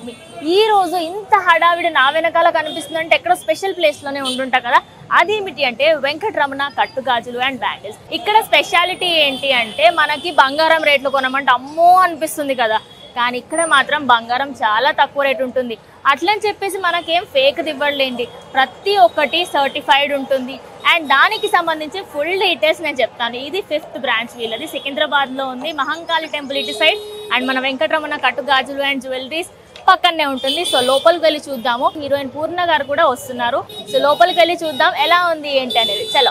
మహాలక్ష్మి ఈ రోజు ఇంత హడావిడి నా వెనకాల కనిపిస్తుందంటే ఎక్కడో స్పెషల్ ప్లేస్ లోనే ఉండుంటా కదా అదేమిటి అంటే వెంకటరమణ కట్టుగాజులు అండ్ బ్యాంగిల్స్ ఇక్కడ స్పెషాలిటీ ఏంటి అంటే మనకి బంగారం రేట్లు కొనమంటే అమ్మో అనిపిస్తుంది కదా కానీ ఇక్కడ మాత్రం బంగారం చాలా తక్కువ రేట్ ఉంటుంది అట్లని చెప్పేసి మనకేం ఫేక్ ఇవ్వలేండి ప్రతి ఒక్కటి సర్టిఫైడ్ ఉంటుంది అండ్ దానికి సంబంధించి ఫుల్ డీటెయిల్స్ నేను చెప్తాను ఇది ఫిఫ్త్ బ్రాంచ్ వీళ్ళది సికింద్రాబాద్ లో ఉంది మహంకాళి టెంపుల్ ఇటు సైడ్ అండ్ మన వెంకటరమణ కట్టు గాజులు అండ్ జ్యువెలరీస్ పక్కనే ఉంటుంది సో లోపలికి వెళ్ళి చూద్దాము హీరోయిన్ పూర్ణ గారు కూడా వస్తున్నారు సో లోపలికి వెళ్ళి చూద్దాం ఎలా ఉంది ఏంటి అనేది చలో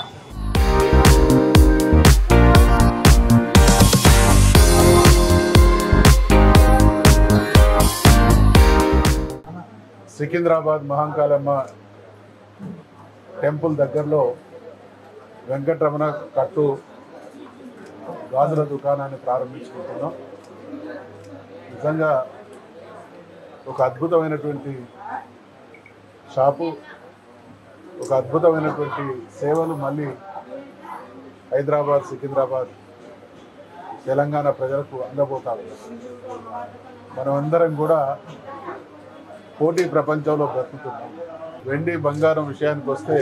సికింద్రాబాద్ మహంకాళమ్మ టెంపుల్ దగ్గరలో వెంకటరమణ కట్టు గాజుల దుకాణాన్ని ప్రారంభించుకుంటున్నాం నిజంగా ఒక అద్భుతమైనటువంటి షాపు ఒక అద్భుతమైనటువంటి సేవలు మళ్ళీ హైదరాబాద్ సికింద్రాబాద్ తెలంగాణ ప్రజలకు అందబోతారు మనమందరం కూడా పోటీ ప్రపంచంలో బ్రతుకుతున్నాం వెండి బంగారం విషయానికి వస్తే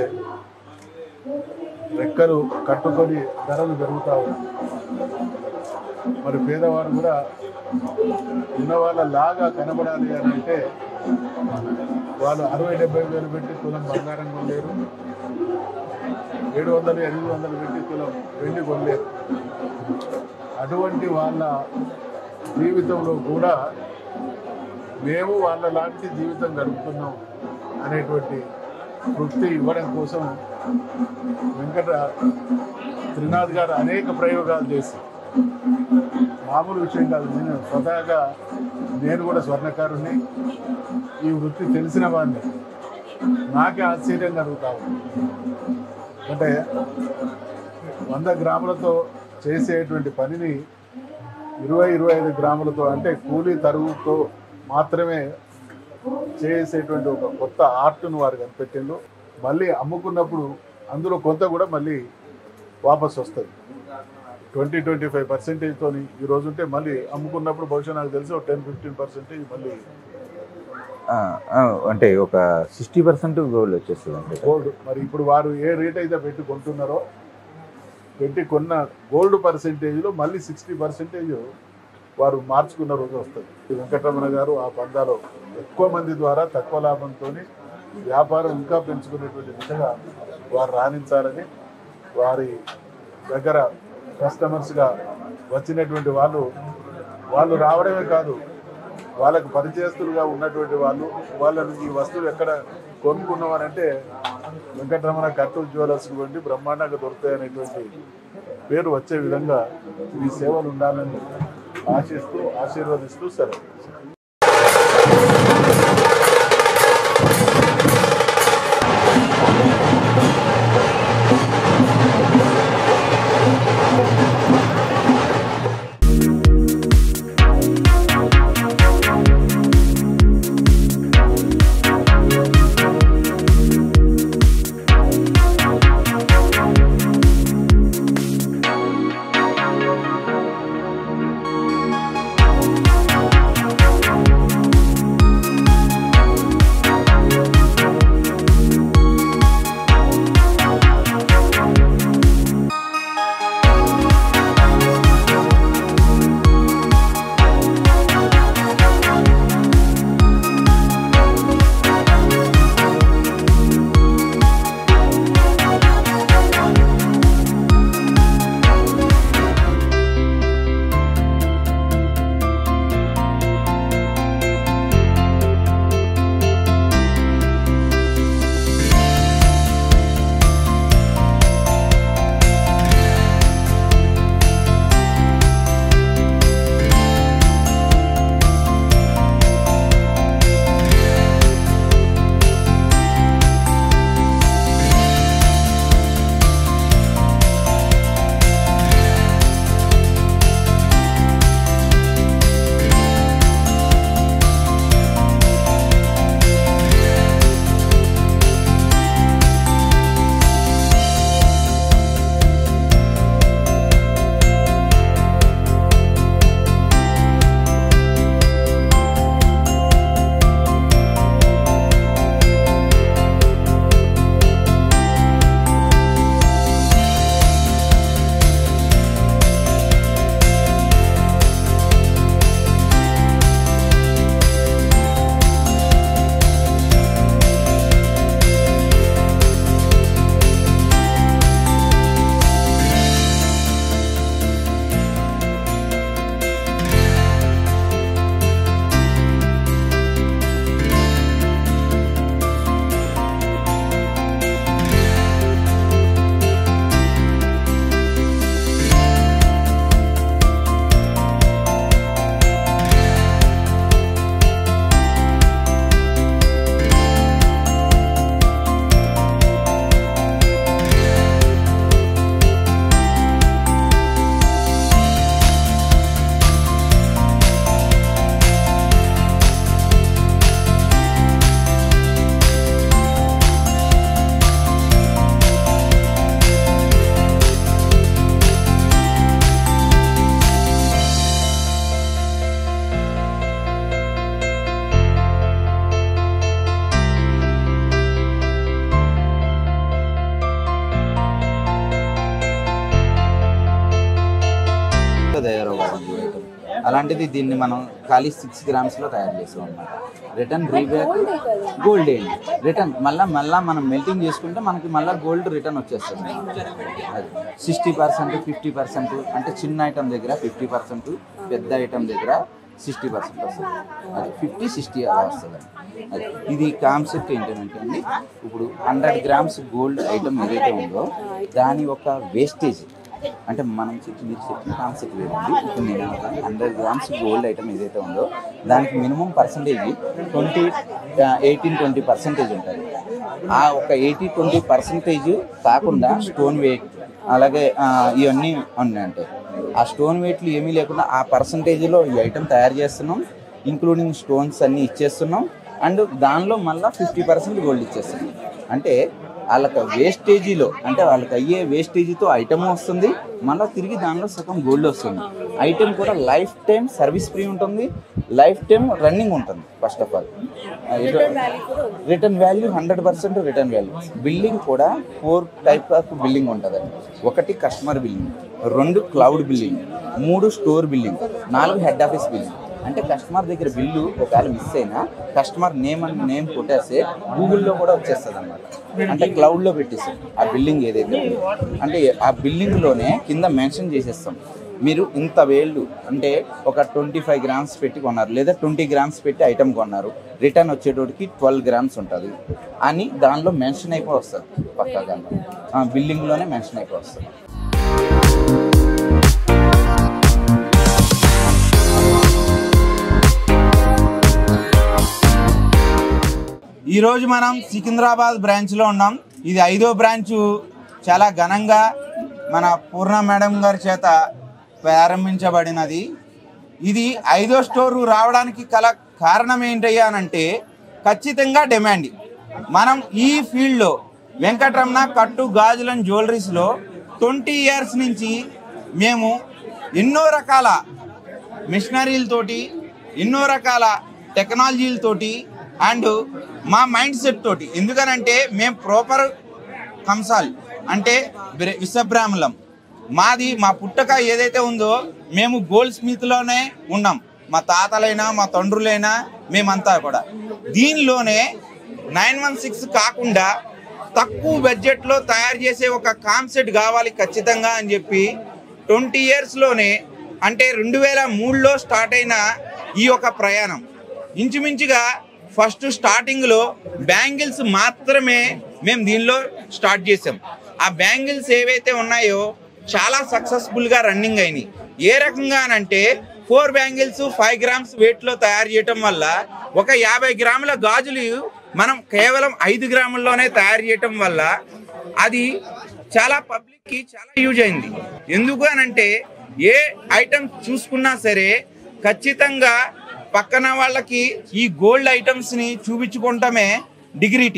రెక్కలు కట్టుకొని ధరలు పెరుగుతా ఉన్నాయి మరి పేదవారు కూడా ఉన్న వాళ్ళ లాగా కనబడాలి అని అంటే వాళ్ళు అరవై డెబ్బై వేలు పెట్టి తులం బంగారం కొనలేరు ఏడు వందలు ఎనిమిది వందలు పెట్టి తులం వెండి కొనలేరు అటువంటి వాళ్ళ జీవితంలో కూడా మేము వాళ్ళ లాంటి జీవితం గడుపుతున్నాం అనేటువంటి తృప్తి ఇవ్వడం కోసం వెంకట త్రినాథ్ గారు అనేక ప్రయోగాలు చేసి మామూలు విషయం కాదు నేను స్వతహాగా నేను కూడా స్వర్ణకారుని ఈ వృత్తి తెలిసిన వాడిని నాకే ఆశ్చర్యం కలుగుతా ఉంది అంటే వంద గ్రాములతో చేసేటువంటి పనిని ఇరవై ఇరవై ఐదు గ్రాములతో అంటే కూలీ తరుగుతో మాత్రమే చేసేటువంటి ఒక కొత్త ఆర్ట్ను వారు కనిపెట్టిండ్రు మళ్ళీ అమ్ముకున్నప్పుడు అందులో కొంత కూడా మళ్ళీ వాపస్ వస్తుంది ట్వంటీ ట్వంటీ ఫైవ్ పర్సెంటేజ్తో ఈ రోజు ఉంటే మళ్ళీ అమ్ముకున్నప్పుడు బహుశా నాకు తెలిసి ఒక టెన్ ఫిఫ్టీన్ పర్సెంటేజ్ మళ్ళీ ఆ, ఆ, అంటే ఒక సిక్స్టీ పర్సెంట్ గోల్డ్ వచ్చేస్తుంది అంటే గోల్డ్ మరి ఇప్పుడు వారు ఏ రేట్ అయితే పెట్టి కొంటున్నారో పెట్టి కొన్న గోల్డ్ పర్సెంటేజ్లో మళ్ళీ సిక్స్టీ పర్సెంటేజ్ వారు మార్చుకున్న రోజు వస్తుంది ఈ వెంకటరమణ గారు ఆ పందాలో ఎక్కువ మంది ద్వారా తక్కువ లాభంతో వ్యాపారం ఇంకా పెంచుకునేటువంటి దిశగా వారు రాణించాలని వారి దగ్గర కస్టమర్స్గా వచ్చినటువంటి వాళ్ళు వాళ్ళు రావడమే కాదు వాళ్ళకు పరిచయస్తులుగా ఉన్నటువంటి వాళ్ళు వాళ్ళను ఈ వస్తువులు ఎక్కడ కొనుక్కున్నామనంటే వెంకటరమణ కట్టు జ్యువెలర్స్ వంటి బ్రహ్మాండంగా దొరుకుతాయి అనేటువంటి పేరు వచ్చే విధంగా ఈ సేవలు ఉండాలని ఆశిస్తూ ఆశీర్వదిస్తూ సెలవు అలాంటిది దీన్ని మనం ఖాళీ సిక్స్ గ్రామ్స్లో తయారు చేసాం అనమాట రిటర్న్ రీబ్యాక్ గోల్డ్ ఏంటి రిటర్న్ మళ్ళీ మళ్ళీ మనం మెల్టింగ్ చేసుకుంటే మనకి మళ్ళీ గోల్డ్ రిటర్న్ వచ్చేస్తుంది అది సిక్స్టీ పర్సెంట్ ఫిఫ్టీ పర్సెంట్ అంటే చిన్న ఐటమ్ దగ్గర ఫిఫ్టీ పర్సెంట్ పెద్ద ఐటమ్ దగ్గర సిక్స్టీ పర్సెంట్ వస్తుంది అది ఫిఫ్టీ సిక్స్టీ అలా వస్తుంది అది ఇది కాన్సెప్ట్ ఏంటంటే అండి ఇప్పుడు హండ్రెడ్ గ్రామ్స్ గోల్డ్ ఐటమ్ ఏదైతే ఉందో దాని ఒక వేస్టేజ్ అంటే మనం చెప్పి మీరు చెప్పిన కాన్సెప్ట్ వేరండి ఇప్పుడు నేను హండ్రెడ్ గ్రామ్స్ గోల్డ్ ఐటమ్ ఏదైతే ఉందో దానికి minimum percentage twenty eighteen twenty percentage ఉంటుంది ఆ ఒక ఎయిటీ ట్వంటీ పర్సెంటేజ్ కాకుండా స్టోన్ వెయిట్ అలాగే ఆ, ఇవన్నీ ఉన్నాయంటే ఆ స్టోన్ వెయిట్లు ఏమీ లేకుండా ఆ పర్సంటేజ్లో ఈ ఐటమ్ తయారు చేస్తున్నాం ఇంక్లూడింగ్ స్టోన్స్ అన్నీ ఇచ్చేస్తున్నాం అండ్ దానిలో మళ్ళీ ఫిఫ్టీ పర్సెంట్ గోల్డ్ ఇచ్చేస్తున్నాం అంటే వాళ్ళకి వేస్టేజీలో అంటే వాళ్ళకి అయ్యే వేస్టేజీతో ఐటమ్ వస్తుంది మళ్ళీ తిరిగి దానిలో సగం గోల్డ్ వస్తుంది ఐటమ్ కూడా లైఫ్ టైం సర్వీస్ ఫ్రీ ఉంటుంది లైఫ్ టైం రన్నింగ్ ఉంటుంది first of all return value hundred percent return value building కూడా ఫోర్ టైప్ ఆఫ్ బిల్డింగ్ ఉంటుందండి ఒకటి కస్టమర్ బిల్డింగ్ రెండు క్లౌడ్ బిల్డింగ్ మూడు స్టోర్ బిల్డింగ్ నాలుగు హెడ్ ఆఫీస్ బిల్డింగ్ అంటే కస్టమర్ దగ్గర బిల్లు ఒకవేళ మిస్ అయినా కస్టమర్ నేమ్ అండ్ నేమ్ కొట్టేస్తే గూగుల్లో కూడా వచ్చేస్తుంది అనమాట అంటే క్లౌడ్లో పెట్టేస్తాం ఆ బిల్డింగ్ ఏదైతే ఉందో అంటే ఆ బిల్డింగ్లోనే కింద మెన్షన్ చేసేస్తాం మీరు ఇంత వేళ్ళు అంటే ఒక ట్వంటీ ఫైవ్ గ్రామ్స్ పెట్టి కొన్నారు లేదా ట్వంటీ గ్రామ్స్ పెట్టి ఐటమ్ కొన్నారు రిటర్న్ వచ్చేటోటికి ట్వెల్వ్ గ్రామ్స్ ఉంటుంది అని దానిలో మెన్షన్ అయిపోయి వస్తుంది పక్కాగా ఆ బిల్డింగ్లోనే మెన్షన్ అయిపోయి వస్తుంది ఈరోజు మనం సికింద్రాబాద్ బ్రాంచ్లో ఉన్నాం ఇది ఐదో బ్రాంచ్ చాలా ఘనంగా మన పూర్ణ మేడం గారి చేత ప్రారంభించబడినది ఇది ఐదో స్టోరు రావడానికి కల కారణం ఏంటయ్యా అనంటే ఖచ్చితంగా డిమాండ్ మనం ఈ ఫీల్డ్లో వెంకటరమణ కట్టు గాజులను జ్యువెలరీస్లో ట్వంటీ ఇయర్స్ నుంచి మేము ఎన్నో రకాల మిషనరీలతోటి ఎన్నో రకాల టెక్నాలజీలతోటి అండ్ మా మైండ్ సెట్ తోటి ఎందుకనంటే మేము ప్రాపర్ కంసాల్ అంటే బ్ర- విషబ్రాహ్మణం మాది మా పుట్టక ఏదైతే ఉందో మేము గోల్డ్ స్మిత్లోనే ఉన్నాం మా తాతలైనా మా తండ్రులైనా మేమంతా కూడా దీనిలోనే నైన్ వన్ సిక్స్ కాకుండా తక్కువ బడ్జెట్లో తయారు చేసే ఒక కాన్సెప్ట్ కావాలి ఖచ్చితంగా అని చెప్పి ట్వంటీ ఇయర్స్లోనే అంటే రెండు వేల మూడులో స్టార్ట్ అయిన ఈ యొక్క ప్రయాణం ఇంచుమించుగా ఫస్ట్ స్టార్టింగ్లో బ్యాంగిల్స్ మాత్రమే మేము దీనిలో స్టార్ట్ చేసాం ఆ బ్యాంగిల్స్ ఏవైతే ఉన్నాయో చాలా సక్సెస్ఫుల్గా రన్నింగ్ అయినాయి ఏ రకంగా అంటే ఫోర్ బ్యాంగిల్స్ ఫైవ్ గ్రామ్స్ వెయిట్లో తయారు చేయటం వల్ల ఒక యాభై గ్రాముల గాజులు మనం కేవలం ఐదు గ్రాముల్లోనే తయారు చేయటం వల్ల అది చాలా పబ్లిక్ కి చాలా యూజ్ అయింది ఎందుకు అని అంటే ఏ ఐటమ్ చూసుకున్నా సరే ఖచ్చితంగా పక్కన వాళ్ళకి ఈ గోల్డ్ ఐటమ్స్ ని చూపించుకుంటామే డిగ్రిటీ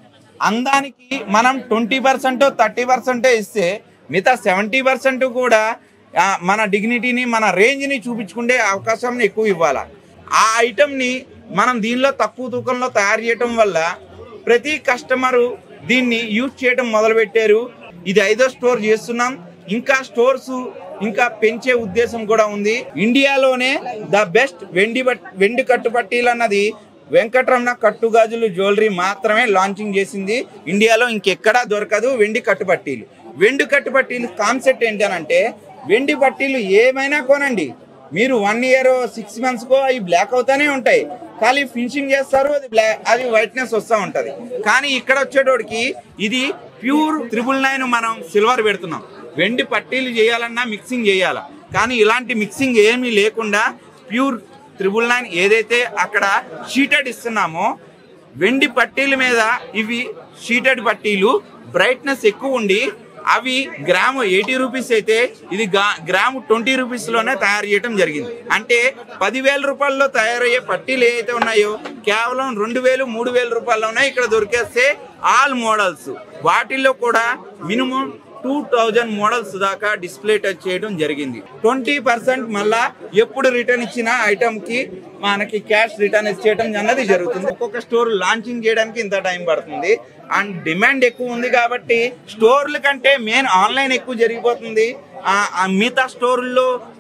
అందానికి మనం ట్వంటీ పర్సెంట్ థర్టీ పర్సెంటే ఇస్తే మిగతా సెవెంటీ పర్సెంట్ కూడా ఆ, మన డిగ్నిటీని మన రేంజ్ని చూపించుకునే అవకాశం ఎక్కువ ఇవ్వాలి ఆ ఐటమ్ని మనం దీనిలో తక్కువ తూకంలో తయారు చేయటం వల్ల ప్రతి కస్టమరు దీన్ని యూజ్ చేయటం మొదలుపెట్టారు ఇది ఐదో స్టోర్ చేస్తున్నాం ఇంకా స్టోర్స్ ఇంకా పెంచే ఉద్దేశం కూడా ఉంది ఇండియాలోనే ద బెస్ట్ వెండి బట్- వెండి కట్టుపట్టీలు అన్నది వెంకటరమణ కట్టుగాజులు జ్యువెలరీ మాత్రమే లాంచింగ్ చేసింది ఇండియాలో ఇంకెక్కడా దొరకదు వెండి కట్టుపట్టీలు వెండి కట్టుపట్టీలు కాన్సెప్ట్ ఏంటనంటే వెండి పట్టీలు ఏమైనా కొనండి మీరు వన్ ఇయర్ సిక్స్ మంత్స్కో అవి బ్లాక్ అవుతానే ఉంటాయి ఖాళీ ఫినిషింగ్ చేస్తారు అది బ్లాక్ అది వైట్నెస్ వస్తూ ఉంటది కానీ ఇక్కడ వచ్చేటోడికి ఇది ప్యూర్ త్రిబుల్ నైన్ మనం సిల్వర్ పెడుతున్నాం వెండి పట్టీలు చేయాలన్నా మిక్సింగ్ చేయాలా కానీ ఇలాంటి మిక్సింగ్ ఏమీ లేకుండా ప్యూర్ త్రిబుల్ నైన్ ఏదైతే అక్కడ షీటెడ్ ఇస్తున్నామో వెండి పట్టీల మీద ఇవి షీటెడ్ పట్టీలు బ్రైట్నెస్ ఎక్కువ ఉండి అవి గ్రాము ఎయిటీ రూపీస్ అయితే ఇది గా- గ్రాము ట్వంటీ రూపీస్లోనే తయారు చేయడం జరిగింది అంటే పదివేల రూపాయల్లో తయారయ్యే పట్టీలు ఏవైతే ఉన్నాయో కేవలం రెండు వేలు మూడు వేల రూపాయల్లోనే ఇక్కడ దొరికేస్తే ఆల్ మోడల్స్ వాటిల్లో కూడా మినిమం టూ థౌజండ్ మోడల్స్ దాకా డిస్ప్లే టచ్ చేయడం జరిగింది ట్వంటీ పర్సెంట్ మళ్ళా ఎప్పుడు రిటర్న్ ఇచ్చిన ఐటమ్ కి మనకి క్యాష్ రిటర్న్ ఇచ్చేయడం అన్నది జరుగుతుంది ఒక్కొక్క స్టోర్ లాంచింగ్ చేయడానికి ఇంత టైం పడుతుంది అండ్ డిమాండ్ ఎక్కువ ఉంది కాబట్టి స్టోర్ల కంటే మెయిన్ ఆన్లైన్ ఎక్కువ జరిగిపోతుంది ఆ- ఆ మిగతా స్టోర్లో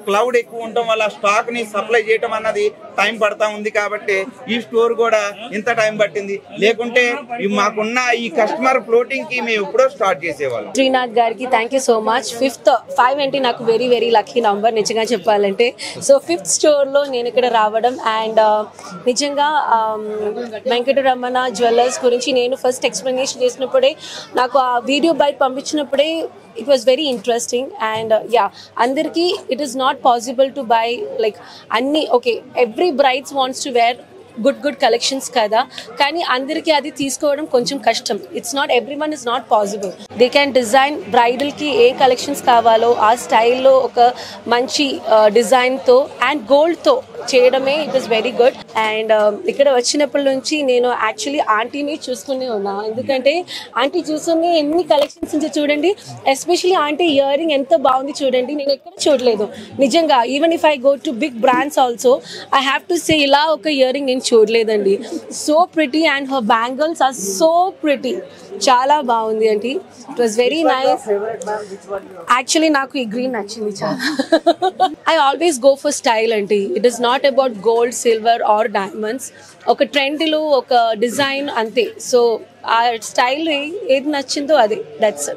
క్లౌడ్ ఎక్కువ ఉండటం వల్ల స్టాక్ ని సప్లై చేయటం అన్నది టైం పడతా ఉంది కాబట్టి ఈ స్టోర్ కూడా ఇంత టైం పట్టింది లేకుంటే ఈ మాకున్న ఈ కస్టమర్ ఫ్లోటింగ్ కి మేము ఎప్పుడో స్టార్ట్ చేసేవాళ్ళం శ్రీనాథ్ గారికి thank you so much fifth five అంటే నాకు వెరీ వెరీ లక్కీ నంబర్ నిజంగా చెప్పాలంటే సో ఫిఫ్త్ స్టోర్లో నేను ఇక్కడ రావడం అండ్ నిజంగా um, వెంకటరమణ జ్యువెలర్స్ గురించి నేను ఫస్ట్ ఎక్స్ప్లెనేషన్ చేసినప్పుడే నాకు ఆ వీడియో బయట పంపించినప్పుడే it was very interesting and yeah అందరికీ it is not possible to buy like అన్ని okay every brides wants to wear good good collections కదా కానీ అందరికీ అది తీసుకోవడం కొంచెం కష్టం it's not every one is not possible they can design బ్రైడల్కి ఏ కలెక్షన్స్ కావాలో ఆ స్టైల్లో ఒక మంచి డిజైన్తో అండ్ గోల్డ్తో చేయడమే it is very good and ఇక్కడ వచ్చినప్పటి నుంచి నేను యాక్చువల్లీ ఆంటీని చూసుకునే ఉన్నా ఎందుకంటే ఆంటీ చూసుకుని ఎన్ని కలెక్షన్స్ ఉందో చూడండి ఎస్పెషలీ ఆంటీ ఇయర్ రింగ్ ఎంత బాగుంది చూడండి నేను ఎక్కడ చూడలేదు నిజంగా even if I go to big brands also I have to say ఇలా ఒక ఇయర్ రింగ్ నేను చూడలేదండి so pretty and her bangles are so pretty చాలా బాగుంది అండి it was very nice actually నాకు ఈ గ్రీన్ నచ్చింది చాలా I always go for style అండి it is not about gold silver or diamonds ఒక ట్రెండ్లో ఒక డిజైన్ అంతే సో ఆ స్టైల్ ఏది నచ్చిందో అదే దట్స్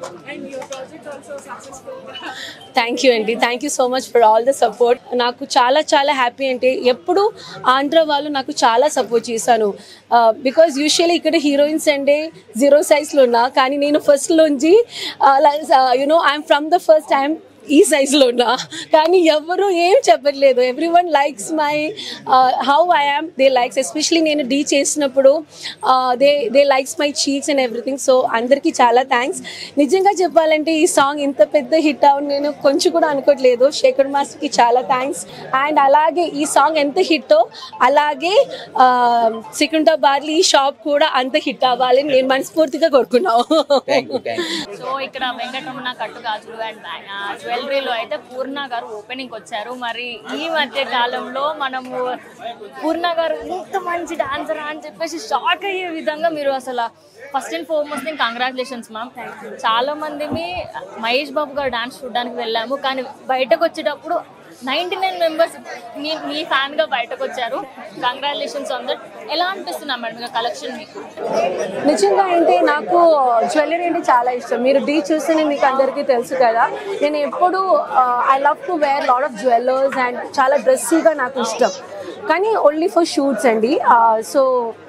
థ్యాంక్ యూ అండి thank you so much for all the support నాకు చాలా చాలా హ్యాపీ అంటే ఎప్పుడు ఆంధ్ర వాళ్ళు నాకు చాలా సపోర్ట్ చేశాను బికాజ్ యూజువల్లీ ఇక్కడ హీరోయిన్స్ అంటే జీరో సైజ్లో ఉన్నా కానీ నేను ఫస్ట్లోంచి you know I'm from the first time ఈ సైజులో ఉన్నా కానీ ఎవరు ఏం చెప్పట్లేదు every one likes my how I am they likes especially నేను డీ చేసినప్పుడు they they likes my cheeks and everything so అందరికీ చాలా థ్యాంక్స్ నిజంగా చెప్పాలంటే ఈ సాంగ్ ఇంత పెద్ద హిట్ అవును నేను కొంచెం కూడా అనుకోవట్లేదు శేఖర్ మాస్టర్కి చాలా థ్యాంక్స్ అండ్ అలాగే ఈ సాంగ్ ఎంత హిట్టో అలాగే సికింద్రాబాద్లో ఈ షాప్ కూడా అంత హిట్ అవ్వాలని నేను మనస్ఫూర్తిగా కోరుకున్నాను thank you thank you so ఇక్కడ వెంకటరమణ కట్టు గాజులు అండ్ జ్యువెలరీలో అయితే పూర్ణ గారు ఓపెనింగ్ వచ్చారు మరి ఈ మధ్య కాలంలో మనము పూర్ణ గారు ఇంత మంచి డాన్సర్ అని చెప్పేసి షాక్ అయ్యే విధంగా మీరు అసలు ఫస్ట్ అండ్ ఫార్మోస్ట్ నేను కంగ్రాచులేషన్స్ మ్యామ్ చాలా మంది మహేష్ బాబు గారు డాన్స్ చూడడానికి వెళ్ళాము కానీ బయటకు వచ్చేటప్పుడు నైంటీ నైన్ మెంబర్స్ మీ మీ ఫ్యాన్ గా బయటకు వచ్చారు కంగ్రాచులేషన్స్ ఆన్ దట్ ఎలా అనిపిస్తున్నా మేడం కలెక్షన్ మీకు నిజంగా అంటే నాకు జ్యువెలరీ అంటే చాలా ఇష్టం మీరు డీ చూస్తేనే మీకు అందరికీ తెలుసు కదా నేను ఎప్పుడు I love to wear lot of jewellers and చాలా డ్రెస్సీగా నాకు ఇష్టం కానీ ఓన్లీ ఫర్ షూట్స్ అండి so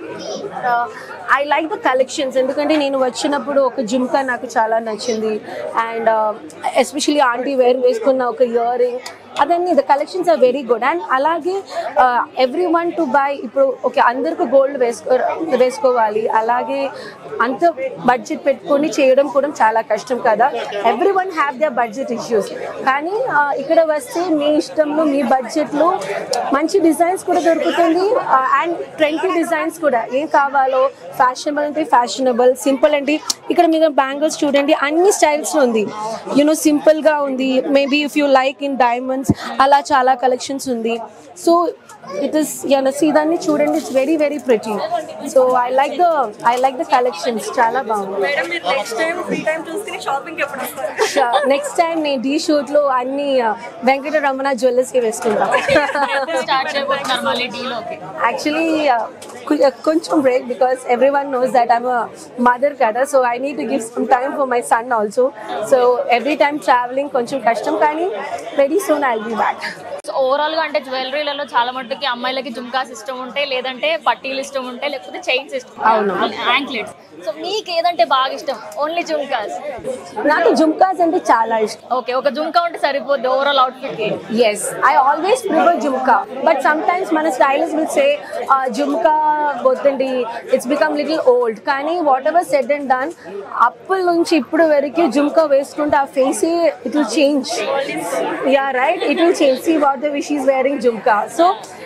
I like the collections ఎందుకంటే నేను వచ్చినప్పుడు ఒక జుమ్కా నాకు చాలా నచ్చింది అండ్ ఎస్పెషలీ ఆంటీ వేర్ వేసుకున్న ఒక ఇయర్ రింగ్ అదన్నీ the collections are very good and అలాగే ఎవ్రీ వన్ టు బై ఇప్పుడు ఓకే అందరికి గోల్డ్ వేసుకో వేసుకోవాలి అలాగే అంత బడ్జెట్ పెట్టుకొని చేయడం కూడా చాలా కష్టం కదా every one have the budget issues కానీ ఆ, ఇక్కడ వస్తే మీ ఇష్టంలో మీ బడ్జెట్లో మంచి డిజైన్స్ కూడా దొరుకుతుంది అండ్ ట్రెండీ డిజైన్స్ కూడా ఏం కావాలో ఫ్యాషనబుల్ అంటే ఫ్యాషనబుల్ సింపుల్ అంటే ఇక్కడ మీరు బ్యాంగిల్స్ చూడండి అన్ని స్టైల్స్ ఉంది యూనో సింపుల్గా ఉంది maybe if you like in diamonds అలా చాలా కలెక్షన్స్ ఉంది సో ఇట్ ఇస్ సీ దాన్ని చూడండి it's very very pretty so I like the I like the collections చాలా బాగుంది మేడం మీరు నెక్స్ట్ టైం ఫ్రీ టైం చూసుకుని షాపింగ్ ఎప్పుడు వస్తారు నెక్స్ట్ టైం నేను డీ షూట్ లో అన్ని వెంకటరమణ జ్యువెలర్స్ కి వేసుకుంటాం స్టార్ట్ చేయబోతున్నారు మళ్ళీ డీలోకి యాక్చువల్లీ కొంచెం break because every one knows that I'm mother కదా so I need to give some time for my son also so every time travelling కొంచెం కష్టం కానీ very soon I be back so overall గా అంటే జ్యువెలరీలలో చాలా మట్టుకి అమ్మాయిలకి జుమ్కాస్ ఇష్టం ఉంటాయి లేదంటే పట్టీలు ఇష్టం ఉంటాయి లేకపోతే చైన్స్ ఇష్టం అవును. యాంక్లెట్స్ సో మీకు ఏదంటే బాగా ఇష్టం ఓన్లీ జుమ్కాస్ నాకు జుమ్కాస్ అంటే చాలా ఇష్టం ఓకే ఒక జుమ్కా ఉంటే సరిపోద్ది ఓవరాల్ అవుట్ఫిట్ కి yes I always prefer jhumka but sometimes మన స్టైలిస్ట్ విల్ సే జుమ్కా వద్దండి ఇట్స్ బికమ్ లిటిల్ ఓల్డ్ కానీ whatever said and done అప్పటి నుంచి ఇప్పుడు వరకు జుమ్కా వేసుకుంటే ఆ face it will change yeah right it will change see what the wish is wearing jhumka so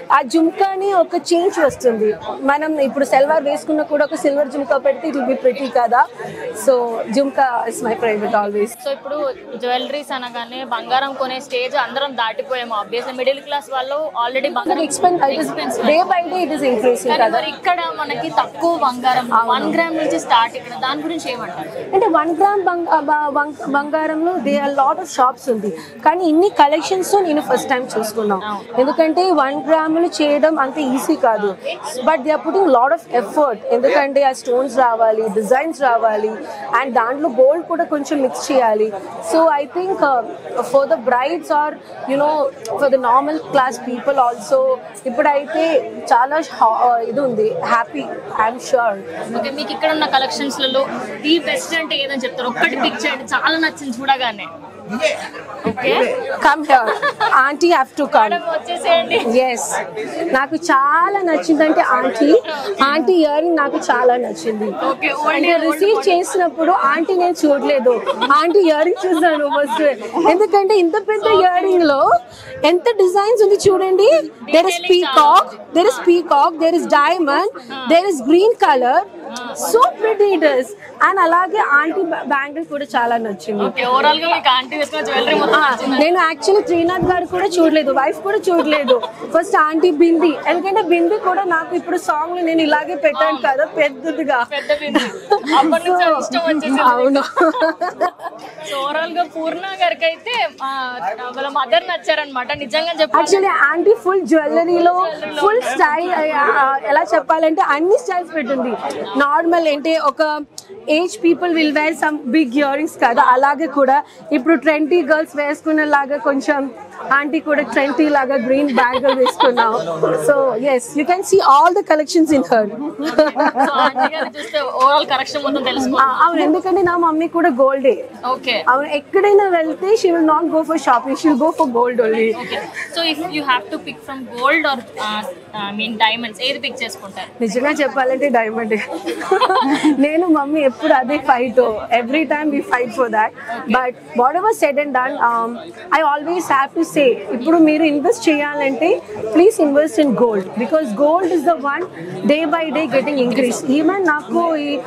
ఆ జుమ్కాని ఒక చేంజ్ వస్తుంది మనం ఇప్పుడు సెల్వార్ వేసుకున్న కూడా ఒక సిల్వర్ జుమ్కా పెడితే ఇట్ బి ప్రిటీ కదా so jhumka is my favourite always so ఇప్పుడు జ్యువెలరీస్ అనగానే బంగారం కొనే స్టేజ్ అందరం దాటిపోయాము ఆబ్వియస్లీ మిడిల్ క్లాస్ వాళ్ళు ఆల్రెడీ బంగారం expense day by day it is increasing కానీ కదా మరి ఇక్కడ మనకి తక్కువ బంగారం వన్ గ్రామ్ నుంచి స్టార్ట్ ఇక్కడ దాని గురించి ఏమంటారు అంటే వన్ గ్రామ్ బంగ- బ- బంగ- బంగారంలో they are lot of shops ఉంది కానీ ఇన్ని కలెక్షన్స్ నేను ఫస్ట్ టైం చూసుకున్నాం ఎందుకంటే వన్ గ్రాములు చేయడం అంత ఈజీ కాదు but they are putting lot of effort ఎందుకంటే ఆ స్టోన్స్ రావాలి డిజైన్స్ రావాలి అండ్ దాంట్లో గోల్డ్ కూడా కొంచెం మిక్స్ చేయాలి so I think for the brides are you know for the normal class people also ఇప్పుడైతే చాలా హా- ఇది ఉంది హ్యాపీ ఐఎమ్ షూర్ ఓకే మీకు ఇక్కడ ఉన్న కలెక్షన్స్ లలో ది బెస్ట్ అంటే ఏదని చెప్తారు ఒక్కటి పిక్ చేయండి చాలా నచ్చింది చూడగానే okay come here aunty have to come madam వచ్చేసేయండి ఎస్ నాకు చాలా నచ్చిందంటే ఆంటీ ఆంటీ ఇయరింగ్ నాకు చాలా నచ్చింది Okay, old అంటే year, old రిసీవ్ model. చేసినప్పుడు ఆంటీ నేను చూడలేదు ఆంటీ ఇయరింగ్ చూసాను ఫస్ట్ ఎందుకంటే ఇంత పెద్ద ఇయరింగ్ లో ఎంత డిజైన్స్ ఉంది చూడండి there is Detailing peacock there is peacock there is diamond there is green colour so pretty it is and అలాగే ఆంటీ బ్యాంగిల్ కూడా చాలా నచ్చింది ఓకే ఓవరాల్ గా మీకు ఆంటీ వేసుకున్న జ్యువెలరీ మొత్తం ఆ, నచ్చిందా? నేను యాక్చువల్లీ త్రీనాథ్ గారు కూడా చూడలేదు వైఫ్ కూడా చూడలేదు ఫస్ట్ ఆంటీ బింది ఎందుకంటే బింది కూడా నాకు ఇప్పుడు సాంగ్ నేను ఇలాగే పెట్టాను కదా పెద్దదిగా పెద్ద బిందు. అప్పటి నుంచి అది ఇష్టం వచ్చేసింది అవును సో ఓవరాల్ గా పూర్ణ గారికి అయితే ఆ, వాళ్ళ మదర్ నచ్చారనమాట నిజంగా చెప్పాలి యాక్చువల్లీ ఆంటీ ఫుల్ జ్యువెలరీలో ఫుల్ స్టైల్ ఎలా చెప్పాలంటే అన్ని స్టైల్స్ పెట్టింది నార్మల్ అంటే ఒక age people will wear some big earrings కదా అలాగే కూడా ఇప్పుడు ట్వంటీ గర్ల్స్ వేసుకునే లాగా కొంచెం ఆంటీ కూడా ట్వంటీ లాగా గ్రీన్ బ్యాంగిల్ వేసుకున్నాం so yes you can see all the collections in her so aunty గారిని చూస్తే ఓవరాల్ కరెక్షన్ మొత్తం తెలుసుకో అవును ఎందుకంటే నా మమ్మీ కూడా గోల్డే ఓకే అవును ఎక్కడైనా వెళ్తే she will not go for shopping she will go for gold only okay so if you have to pick from gold or I mean diamonds ఏది పిక్ చేసుకుంటారు నిజంగా చెప్పాలంటే డైమండ్ నేను మమ్మీ ఎప్పుడు అదే fight every time we fight for that but whatever said and done I always have to say ఇప్పుడు మీరు invest చేయాలంటే please invest in gold because gold is the one day by day getting increase even నాకు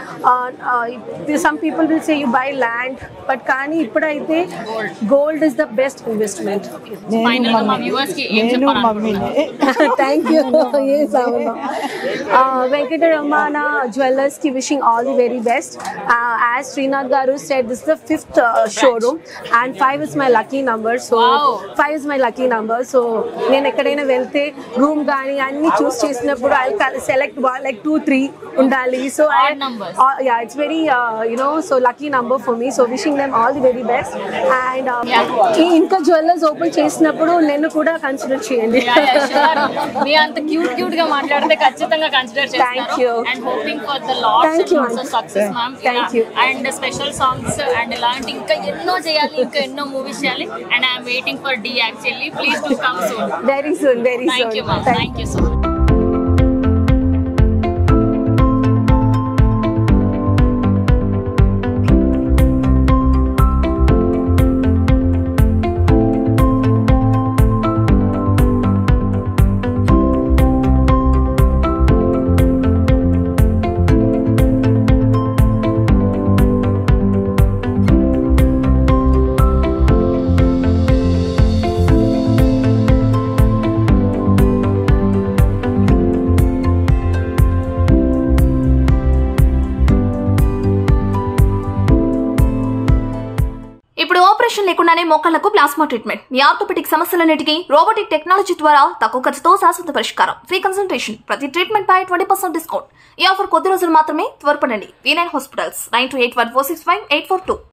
some people will say you buy land but కానీ ఇప్పుడైతే gold is the best investment final గా మా viewers కి ఏం చెప్పాలనుకుంటున్నారు thank you yes అవును Venkataramana jewellers కి wishing all the very best as Srinath గారు set this the fifth showroom and five is my lucky number so Wow. Five is my lucky number so నేను ఎక్కడైనా వెళ్తే రూమ్ కానీ అన్ని చూస్ చేసినప్పుడు I select like two three ఉండాలి so Odd numbers. Yeah it's very you know so lucky number for me so wishing them all the very best and ఇంకా jewellers open చేసినప్పుడు నన్ను కూడా కన్సిడర్ చేయండి Yeah, yeah, sure. మీ అంత cute cute గా మాట్లాడితే ఖచ్చితంగా కన్సిడర్ Thank చేస్తారు you. And hoping for the lots Thank you, and aunty. Success ma'am Thank you. And special songs and ఇలాంటి ఇంకా ఎన్నో చేయాలి ఇంకా ఎన్నో మూవీస్ చేయాలి and I'm waiting for the actually please to come soon very soon very thank you soon ma'am thank you so much ఇప్పుడు operation లేకుండానే మోకాళ్లకు ప్లాస్మా ట్రీట్మెంట్ మీ ఆర్థోపెటిక్ సమస్యలన్నిటికీ రోబోటిక్ టెక్నాలజీ ద్వారా తక్కువ ఖర్చుతో శాశ్వత పరిష్కారం ఫ్రీ కన్సల్టేషన్ ప్రతి ట్రీట్మెంట్ పై ట్వంటీ పర్సెంట్ డిస్కౌంట్ ఈ ఆఫర్ కొద్ది రోజులు మాత్రమే త్వరపడండి V nine hospitals nine two eight one four six five eight four two